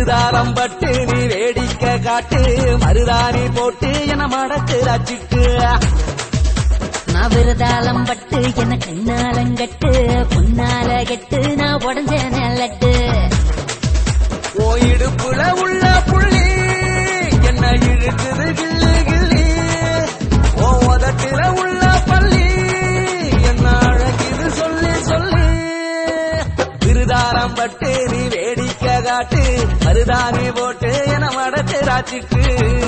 இருதாரம் பட்டு நீ வேடிக்கை காட்டு மருதாணி போட்டு என மடக்கு ரச்சிட்டு நான் விரதாளம் பட்டு என கண்ணாலங்கட்டு பொன்னால கெட்டு நான் உடஞ்ச நெல்லட்டு ஓ இடுப்புல உள்ள புள்ளி என்ன இழுக்குது கிள்ளி கிள்ளி ஓ உதட்டுல உள்ள பள்ளி என்ன அழகிது சொல்லி சொல்லி திருதாரம் பட்டு நீ வேடிக்கை காட்டு மருதாணி போட்டு என மடக்கு ராச்சிட்டு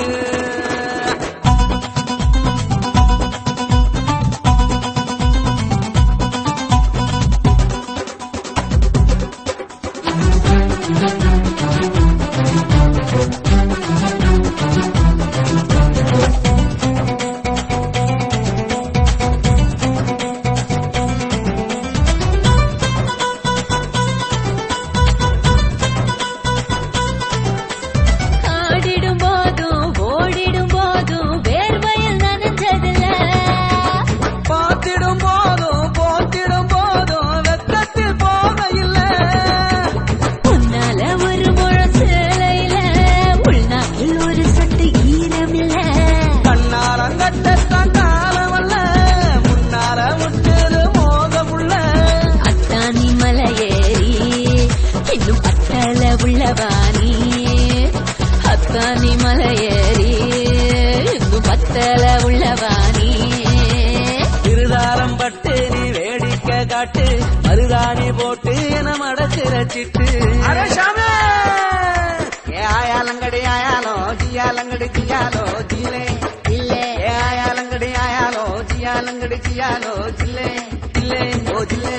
ஆடிடும் போதும் ஓடிடும் போதும் வேர்வையில் நனைஞ்சதில்ல பார்த்திடும் போதும் போத்திடும் போதும் வெக்கத்தில் போக இல்லை உன்னால ஒரு முழம் சேலையில உள்நாக்கில் ஒரு சொட்டு ஈரமில்ல கண்ணாரங்கட்டத்தான் காலமல்ல முன்னால விட்டது மோகமுள்ள அத்தானி மலையேறி இன்னும் அத்தல உள்ளவாணி அத்தானி மலையேறி இன்னும் பத்தல உள்ளவாணி இருதாரம் பட்டு நீ வேடிக்கை காட்டு மருதாணி போட்டு என மடக்கு ரச்சிட்டு ஏ ஆயாலங்கடி ஆயாலோ ஜியாலங்கடி ஜியாலோ ஜிலே இல்ல ஏ ஆயாலங்கடி ஆயாலோ ஜியாலங்கடி ஜியாலோ ஜில்லே ஜில்லே ஓ ஜில்லே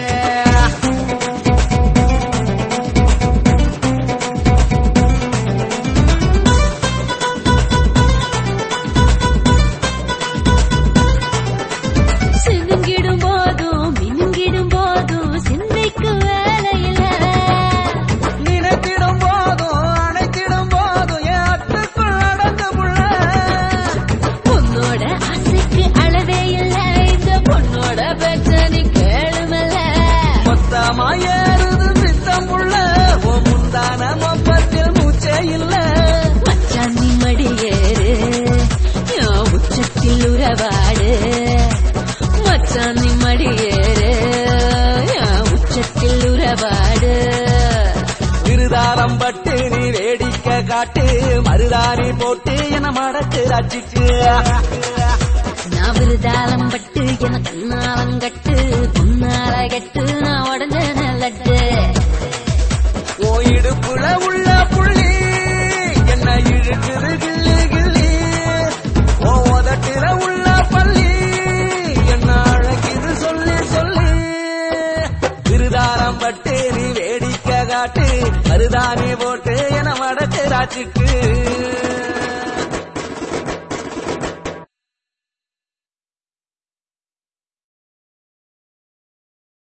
சினுங்கிடும் போதும் மினுங்கிடும் போதும் சிந்தைக்கு வேலையில்ல நினைத்திடும் போதும் அணைத்திடும் போதும் என் அட்டுக்குள் அடங்கு புள்ள பொண்ணோட ஆசைக்கு அளவே இல்ல இந்த பொண்ணோட பிரச்சனை கேளுமல்ல மொத்தமா ஏறுது சித்தம் புள்ள ஓ முந்தான மொப்பத்தில் மூச்சே இல்ல மச்சான் நீ மடியேறு என் உச்சத்தில் உறவாடு மச்சான் நீ மடியேறு என் உச்சத்தில் உறவாடு இருதாரம் பட்டு நீ வேடிக்கை காட்டு மருதாணி போட்டு என மடக்கு ரச்சிட்டு நான் விருதாளம் பட்டு என கண்ணாலங்கட்டு பொன்னால கட்டு நான் உடஞ்ச நல்லட்டு ஓ இடுப்புல உள்ள புள்ளி என்ன இழுக்குது கிள்ளி கிள்ளி ஓ உதட்டுல உள்ள பள்ளி என்ன அழகிது சொல்லி சொல்லி திருதாரம் பட்டு நீ வேடிக்கை காட்டு மருதாணி போட்டு என மடக்கு ராச்சிட்டு